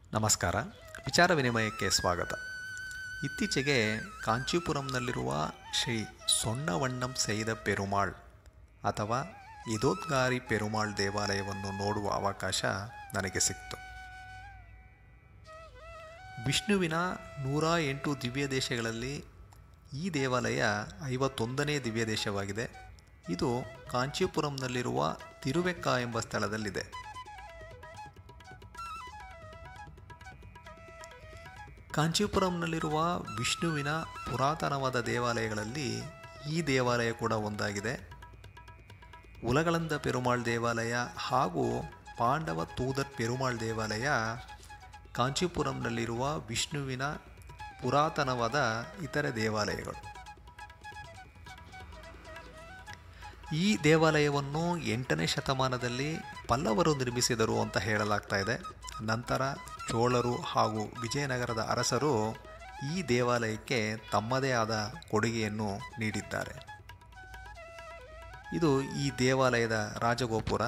ನಮಸ್ಕಾರ ವಿಚಾರ ವಿನಿಮಯಕ್ಕೆ ಸ್ವಾಗತ ಇತ್ತೀಚೆಗೆ ಕಾಂಚೀಪುರಂನಲ್ಲಿರುವ ಶ್ರೀ ಸೊಣ್ಣವಣ್ಣಂ ಸೈದ ಪೆರುಮಾಳ್ ಅಥವಾ ಇದೋದ್ಗಾರಿ ಪೆರುಮಾಳ್ ದೇವಾಲಯವನ್ನು ನೋಡುವ ಅವಕಾಶ ನನಗೆ ಸಿಕ್ತು ವಿಷ್ಣುವಿನ ನೂರ ಎಂಟು ದಿವ್ಯ ದೇಶಗಳಲ್ಲಿ ಈ ದೇವಾಲಯ ಐವತ್ತೊಂದನೇ ದಿವ್ಯ ದೇಶವಾಗಿದೆ ಇದು ಕಾಂಚೀಪುರಂನಲ್ಲಿರುವ ತಿರುವೆಕ್ಕ ಎಂಬ ಸ್ಥಳದಲ್ಲಿದೆ ಕಾಂಚೀಪುರಂನಲ್ಲಿರುವ ವಿಷ್ಣುವಿನ ಪುರಾತನವಾದ ದೇವಾಲಯಗಳಲ್ಲಿ ಈ ದೇವಾಲಯ ಕೂಡ ಒಂದಾಗಿದೆ ಉಲಗಳಂದ ಪೆರುಮಾಳ್ ದೇವಾಲಯ ಹಾಗೂ ಪಾಂಡವ ತೂದರ್ ಪೆರುಮಾಳ್ ದೇವಾಲಯ ಕಾಂಚೀಪುರಂನಲ್ಲಿರುವ ವಿಷ್ಣುವಿನ ಪುರಾತನವಾದ ಇತರೆ ದೇವಾಲಯಗಳು ಈ ದೇವಾಲಯವನ್ನು ಎಂಟನೇ ಶತಮಾನದಲ್ಲಿ ಪಲ್ಲವರು ನಿರ್ಮಿಸಿದರು ಅಂತ ಹೇಳಲಾಗ್ತಾ ಇದೆ ನಂತರ ಚೋಳರು ಹಾಗೂ ವಿಜಯನಗರದ ಅರಸರು ಈ ದೇವಾಲಯಕ್ಕೆ ತಮ್ಮದೇ ಆದ ಕೊಡುಗೆಯನ್ನು ನೀಡಿದ್ದಾರೆ ಇದು ಈ ದೇವಾಲಯದ ರಾಜಗೋಪುರ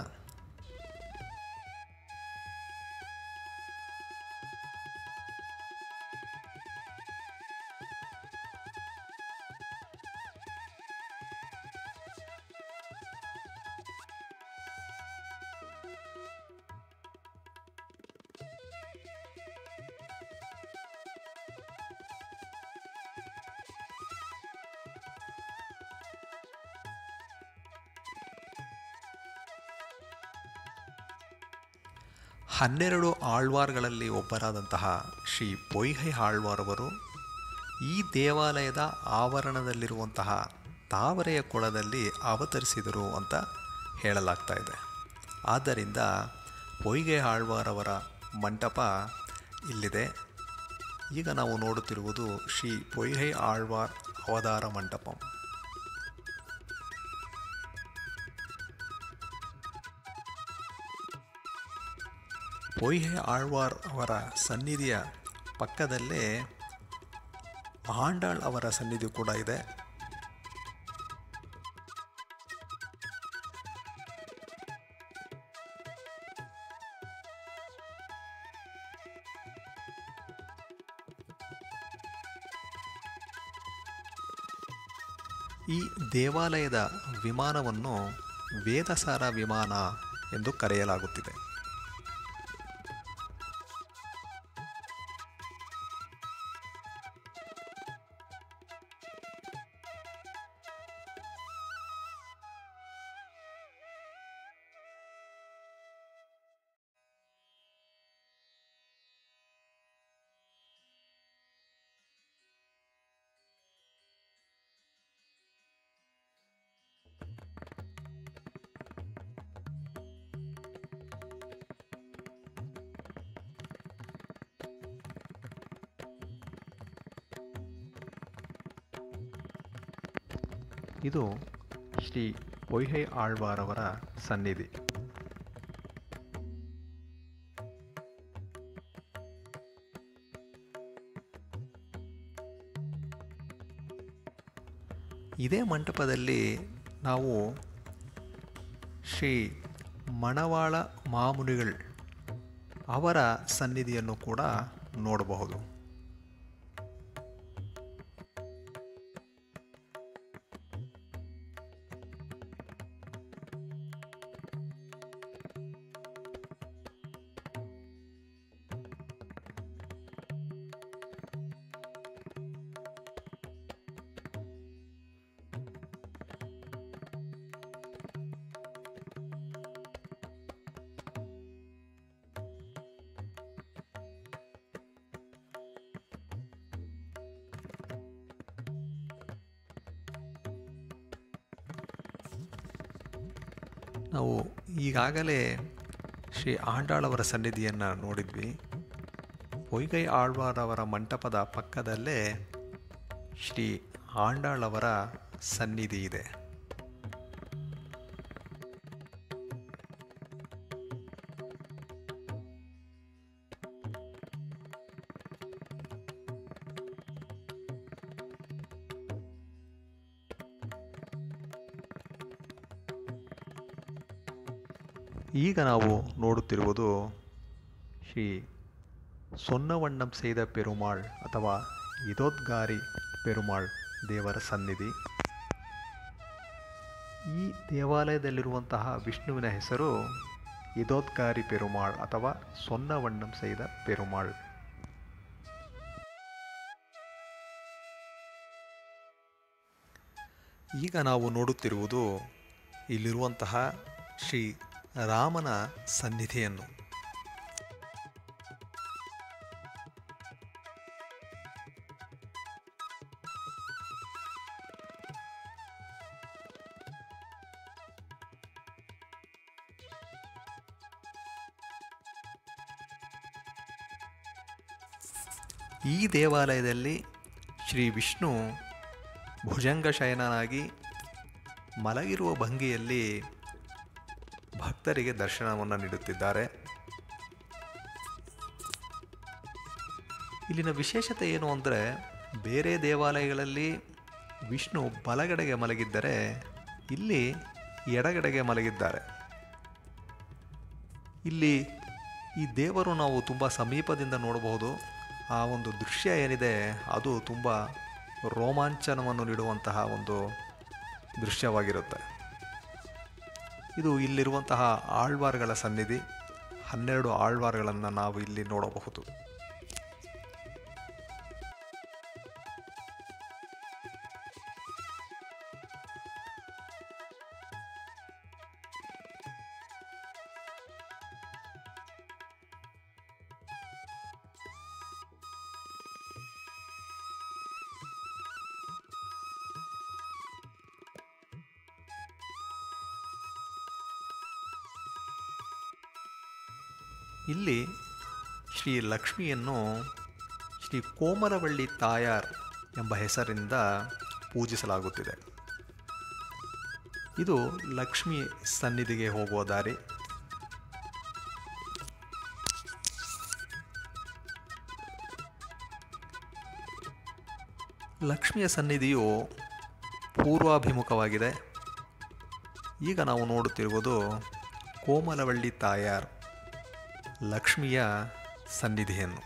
ಹನ್ನೆರಡು ಆಳ್ವಾರ್ಗಳಲ್ಲಿ ಒಬ್ಬರಾದಂತಹ ಶ್ರೀ ಪೊಯ್ಹೈ ಆಳ್ವಾರವರು ಈ ದೇವಾಲಯದ ಆವರಣದಲ್ಲಿರುವಂತಹ ತಾವರೆಯ ಕೊಳದಲ್ಲಿ ಅವತರಿಸಿದರು ಅಂತ ಹೇಳಲಾಗ್ತಾ ಇದೆ ಆದ್ದರಿಂದ ಪೊಯ್ಗೆ ಆಳ್ವಾರವರ ಮಂಟಪ ಇಲ್ಲಿದೆ ಈಗ ನಾವು ನೋಡುತ್ತಿರುವುದು ಶ್ರೀ ಪೊಯ್ಹೈ ಆಳ್ವಾರ್ ಅವತಾರ ಮಂಟಪಂ ಪೊಯ್ಹೆ ಆಳ್ವಾರ್ ಅವರ ಸನ್ನಿಧಿಯ ಪಕ್ಕದಲ್ಲೇ ಆಂಡಾಳ್ ಅವರ ಸನ್ನಿಧಿ ಕೂಡ ಇದೆ ಈ ದೇವಾಲಯದ ವಿಮಾನವನ್ನು ವೇದಸಾರ ವಿಮಾನ ಎಂದು ಕರೆಯಲಾಗುತ್ತಿದೆ ಇದು ಶ್ರೀ ಪೊಯ್ಹೈ ಆಳ್ವಾರವರ ಸನ್ನಿಧಿ ಇದೇ ಮಂಟಪದಲ್ಲಿ ನಾವು ಶ್ರೀ ಮಣವಾಳ ಮಾಮುನಿಗಳ್ ಅವರ ಸನ್ನಿಧಿಯನ್ನು ಕೂಡ ನೋಡಬಹುದು ನಾವು ಈಗಾಗಲೇ ಶ್ರೀ ಆಂಡಾಳವರ ಸನ್ನಿಧಿಯನ್ನು ನೋಡಿದ್ವಿ ಪೊಯ್ಗೈ ಆಳ್ವಾರವರ ಮಂಟಪದ ಪಕ್ಕದಲ್ಲೇ ಶ್ರೀ ಆಂಡಾಳವರ ಸನ್ನಿಧಿ ಇದೆ ಈಗ ನಾವು ನೋಡುತ್ತಿರುವುದು ಶ್ರೀ ಸೊನ್ನವಣ್ಣಂ ಸೇದ ಪೆರುಮಾಳ್ ಅಥವಾ ಇದೋದ್ಗಾರಿ ಪೆರುಮಾಳ್ ದೇವರ ಸನ್ನಿಧಿ ಈ ದೇವಾಲಯದಲ್ಲಿರುವಂತಹ ವಿಷ್ಣುವಿನ ಹೆಸರು ಇದೋದ್ಗಾರಿ ಪೆರುಮಾಳ್ ಅಥವಾ ಸೊನ್ನವಣ್ಣಂ ಸೇದ ಪೆರುಮಾಳ್ ಈಗ ನಾವು ನೋಡುತ್ತಿರುವುದು ಇಲ್ಲಿರುವಂತಹ ಶ್ರೀ ರಾಮನ ಸನ್ನಿಧಿಯನ್ನು ಈ ದೇವಾಲಯದಲ್ಲಿ ಶ್ರೀ ವಿಷ್ಣು ಭುಜಂಗ ಶಯನನಾಗಿ ಮಲಗಿರುವ ಭಂಗಿಯಲ್ಲಿ ಭಕ್ತರಿಗೆ ದರ್ಶನವನ್ನು ನೀಡುತ್ತಿದ್ದಾರೆ ಇಲ್ಲಿನ ವಿಶೇಷತೆ ಏನು ಅಂದರೆ ಬೇರೆ ದೇವಾಲಯಗಳಲ್ಲಿ ವಿಷ್ಣು ಬಲಗಡೆಗೆ ಮಲಗಿದ್ದರೆ ಇಲ್ಲಿ ಎಡಗಡೆಗೆ ಮಲಗಿದ್ದಾರೆ ಇಲ್ಲಿ ಈ ದೇವರು ನಾವು ತುಂಬ ಸಮೀಪದಿಂದ ನೋಡಬಹುದು ಆ ಒಂದು ದೃಶ್ಯ ಏನಿದೆ ಅದು ತುಂಬ ರೋಮಾಂಚನವನ್ನು ನೀಡುವಂತಹ ಒಂದು ದೃಶ್ಯವಾಗಿರುತ್ತೆ ಇದು ಇಲ್ಲಿರುವಂತಹ ಆಳ್ವಾರ್ಗಳ ಸನ್ನಿಧಿ ಹನ್ನೆರಡು ಆಳ್ವಾರ್ಗಳನ್ನು ನಾವು ಇಲ್ಲಿ ನೋಡಬಹುದು ಇಲ್ಲಿ ಶ್ರೀ ಲಕ್ಷ್ಮಿಯನ್ನು ಶ್ರೀ ಕೋಮಲವಳ್ಳಿ ತಾಯಾರ್ ಎಂಬ ಹೆಸರಿಂದ ಪೂಜಿಸಲಾಗುತ್ತಿದೆ ಇದು ಲಕ್ಷ್ಮಿ ಸನ್ನಿಧಿಗೆ ಹೋಗುವ ದಾರಿ ಲಕ್ಷ್ಮಿಯ ಸನ್ನಿಧಿಯು ಪೂರ್ವಾಭಿಮುಖವಾಗಿದೆ ಈಗ ನಾವು ನೋಡುತ್ತಿರುವುದು ಕೋಮಲವಳ್ಳಿ ತಾಯಾರ್ ಲಕ್ಷ್ಮಿಯ ಸನ್ನಿಧಿಯನ್ನು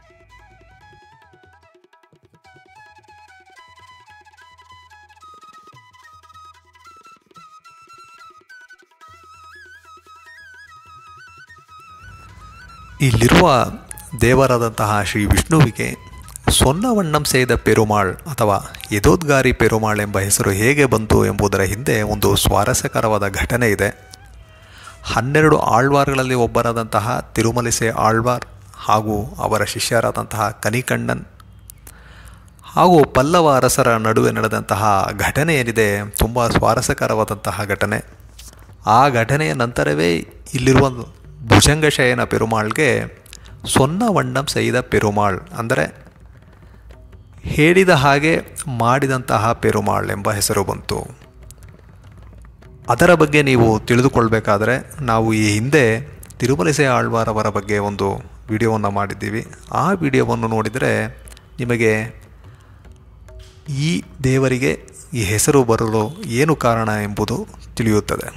ಇಲ್ಲಿರುವ ದೇವರಾದಂತಹ ಶ್ರೀ ವಿಷ್ಣುವಿಗೆ ಸೊನ್ನವಣ್ಣಂ ಸೇದ ಪೆರುಮಾಳ್ ಅಥವಾ ಯದೋದ್ಗಾರಿ ಪೆರುಮಾಳ್ ಎಂಬ ಹೆಸರು ಹೇಗೆ ಬಂತು ಎಂಬುದರ ಹಿಂದೆ ಒಂದು ಸ್ವಾರಸ್ಯಕರವಾದ ಘಟನೆ ಇದೆ ಹನ್ನೆರಡು ಆಳ್ವಾರ್ಗಳಲ್ಲಿ ಒಬ್ಬರಾದಂತಹ ತಿರುಮಲಿಸೆ ಆಳ್ವಾರ್ ಹಾಗೂ ಅವರ ಶಿಷ್ಯರಾದಂತಹ ಕನಿಕಣ್ಣನ್ ಹಾಗೂ ಪಲ್ಲವ ಅರಸರ ನಡುವೆ ನಡೆದಂತಹ ಘಟನೆ ಏನಿದೆ ತುಂಬ ಸ್ವಾರಸ್ಯಕರವಾದಂತಹ ಘಟನೆ ಆ ಘಟನೆಯ ನಂತರವೇ ಇಲ್ಲಿರುವ ಭುಜಂಗಶಯನ ಪೆರುಮಾಳ್ಗೆ ಸೊನ್ನವಣ್ಣಂ ಸೈದ ಪೆರುಮಾಳ್ ಅಂದರೆ ಹೇಳಿದ ಹಾಗೆ ಮಾಡಿದಂತಹ ಪೆರುಮಾಳ್ ಎಂಬ ಹೆಸರು ಬಂತು ಅದರ ಬಗ್ಗೆ ನೀವು ತಿಳಿದುಕೊಳ್ಬೇಕಾದ್ರೆ ನಾವು ಈ ಹಿಂದೆ ತಿರುಮಲಿಸೆ ಆಳ್ವಾರ್ ಅವರ ಬಗ್ಗೆ ಒಂದು ವಿಡಿಯೋವನ್ನು ಮಾಡಿದ್ದೀವಿ ಆ ವಿಡಿಯೋವನ್ನು ನೋಡಿದರೆ ನಿಮಗೆ ಈ ದೇವರಿಗೆ ಈ ಹೆಸರು ಬರಲು ಏನು ಕಾರಣ ಎಂಬುದು ತಿಳಿಯುತ್ತದೆ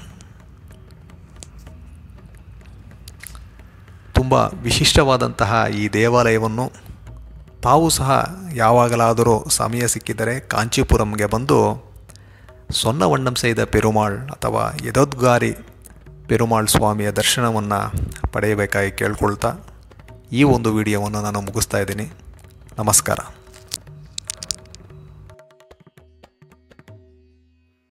ತುಂಬ ವಿಶಿಷ್ಟವಾದಂತಹ ಈ ದೇವಾಲಯವನ್ನು ತಾವು ಸಹ ಯಾವಾಗಲಾದರೂ ಸಮಯ ಸಿಕ್ಕಿದರೆ ಕಾಂಚೀಪುರಂಗೆ ಬಂದು ಸೊನ್ನವಣ್ಣಂ ಸೈದ ಪೆರುಮಾಳ್ ಅಥವಾ ಯದೋದ್ಗಾರಿ ಪೆರುಮಾಳ್ ಸ್ವಾಮಿಯ ದರ್ಶನವನ್ನು ಪಡೆಯಬೇಕಾಗಿ ಕೇಳ್ಕೊಳ್ತಾ ಈ ಒಂದು ವಿಡಿಯೋವನ್ನು ನಾನು ಮುಗಿಸ್ತಾ ಇದ್ದೀನಿ ನಮಸ್ಕಾರ